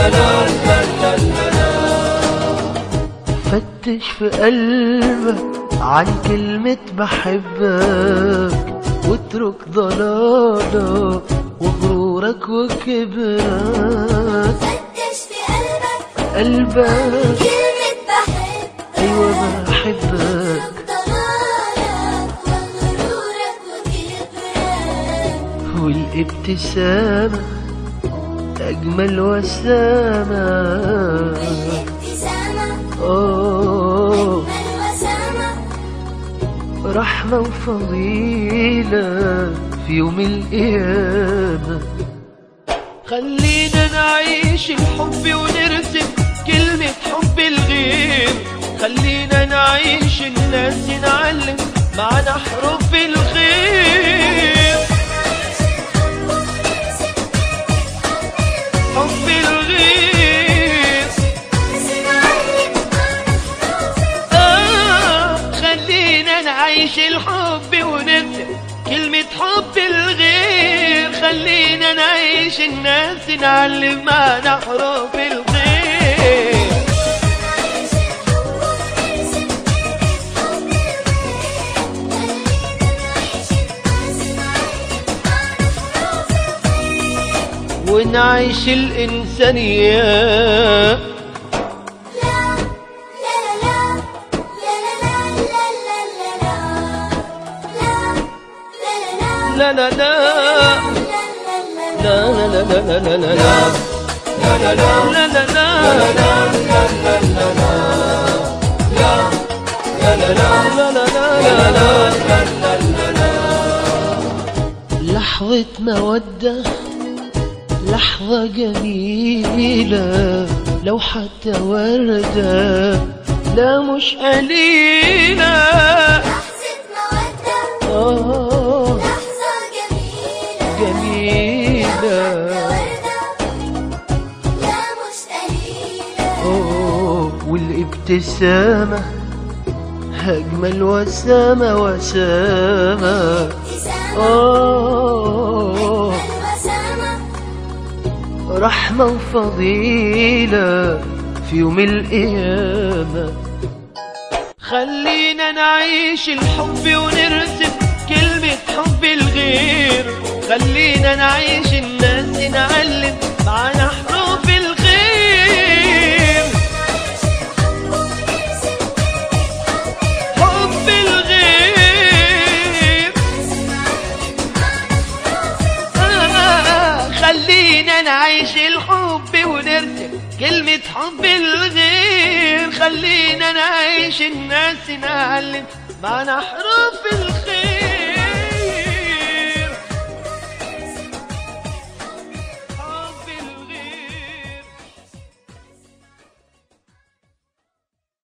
فتش في قلبك عن كلمة بحبك واترك ضلالك وغرورك وكبرك فتش في قلبك قلبك كلمة بحب أيوة بحبك ضلالك وغرورك وكبرك والابتسامة أجمل وسامة الابتسامة آه الوسامة رحمة وفضيلة في يوم القيامة خلينا نعيش الحب ونرسم كلمة حب الغير خلينا نعيش الناس نعلم معنى حروف الخير حب الغير آه خلينا نعيش الحب ونرسم كلمة حب الغير خلينا نعيش الناس نعلم معنى حروف الغير ونعيش الإنسانية لا لا لا لا لا لا لا لا لا لا لا لا لا لا لحظة مودة لحظة جميلة لو حتى وردة لا مش قليلة آه جميلة أوه والابتسامة أجمل وسامة وسامة آه رحمة وفضيلة في يوم القيامة خلينا نعيش الحب ونرسم كلمة حب الغير خلينا نعيش الناس نعلم معنى حروف الخير حب الغير آه خلينا نعيش الحب ونرسم كلمة حب الغير خلينا نعيش الناس نعلم معنى حروف الخير